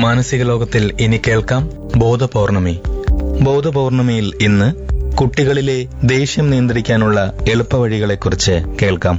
മാനസിക ലോകത്തിൽ ഇനി കേൾക്കാം ബോധപൗർണമി ബോധപൗർണമിയിൽ ഇന്ന് കുട്ടികളിലെ ദേഷ്യം നിയന്ത്രിക്കാനുള്ള എളുപ്പവഴികളെക്കുറിച്ച് കേൾക്കാം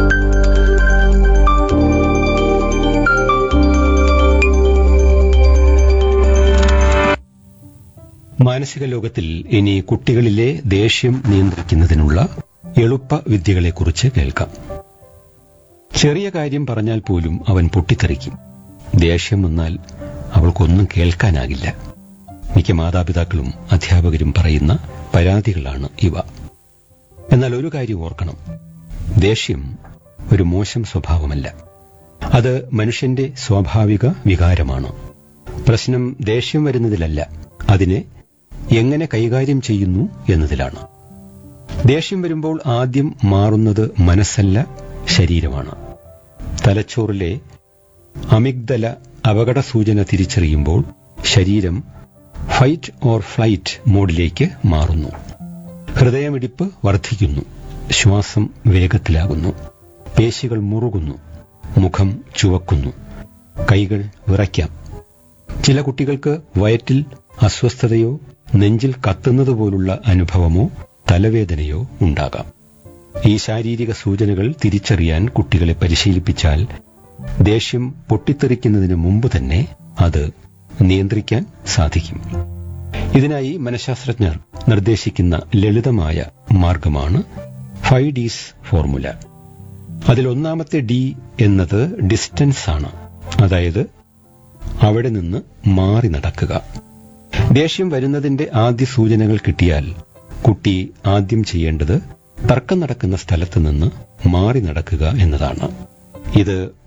മാനസിക ലോകത്തിൽ ഇനി കുട്ടികളിലെ ദേഷ്യം നിയന്ത്രിക്കുന്നതിനുള്ള എളുപ്പ വിദ്യകളെക്കുറിച്ച് കേൾക്കാം ചെറിയ കാര്യം പറഞ്ഞാൽ പോലും അവൻ പൊട്ടിത്തെറിക്കും ദേഷ്യം വന്നാൽ അവൾക്കൊന്നും കേൾക്കാനാകില്ല മിക്ക മാതാപിതാക്കളും അധ്യാപകരും പറയുന്ന പരാതികളാണ് ഇവ എന്നാൽ ഒരു കാര്യം ഓർക്കണം ദേഷ്യം ഒരു മോശം സ്വഭാവമല്ല അത് മനുഷ്യന്റെ സ്വാഭാവിക വികാരമാണ് പ്രശ്നം ദേഷ്യം വരുന്നതിലല്ല അതിനെ എങ്ങനെ കൈകാര്യം ചെയ്യുന്നു എന്നതിലാണ് ദേഷ്യം വരുമ്പോൾ ആദ്യം മാറുന്നത് മനസ്സല്ല ശരീരമാണ് തലച്ചോറിലെ അമിഗ്ദല അപകട സൂചന തിരിച്ചറിയുമ്പോൾ ശരീരം ഫൈറ്റ് ഓർ ഫ്ലൈറ്റ് മോഡിലേക്ക് മാറുന്നു ഹൃദയമിടിപ്പ് വർദ്ധിക്കുന്നു ശ്വാസം വേഗത്തിലാകുന്നു പേശികൾ മുറുകുന്നു മുഖം ചുവക്കുന്നു കൈകൾ വിറയ്ക്കാം ചില കുട്ടികൾക്ക് വയറ്റിൽ അസ്വസ്ഥതയോ നെഞ്ചിൽ കത്തുന്നതുപോലുള്ള അനുഭവമോ തലവേദനയോ ഉണ്ടാകാം ഈ ശാരീരിക സൂചനകൾ തിരിച്ചറിയാൻ കുട്ടികളെ പരിശീലിപ്പിച്ചാൽ ദേഷ്യം പൊട്ടിത്തെറിക്കുന്നതിന് മുമ്പ് തന്നെ അത് നിയന്ത്രിക്കാൻ സാധിക്കും ഇതിനായി മനഃശാസ്ത്രജ്ഞർ നിർദ്ദേശിക്കുന്ന ലളിതമായ മാർഗമാണ് ഫൈവ് ഡീസ് ഫോർമുല അതിലൊന്നാമത്തെ ഡി എന്നത് ഡിസ്റ്റൻസ് ആണ് അതായത് അവിടെ നിന്ന് മാറി നടക്കുക ദേഷ്യം വരുന്നതിന്റെ ആദ്യ സൂചനകൾ കിട്ടിയാൽ കുട്ടി ആദ്യം ചെയ്യേണ്ടത് തർക്കം നടക്കുന്ന സ്ഥലത്ത് നിന്ന് മാറി നടക്കുക എന്നതാണ് ഇത്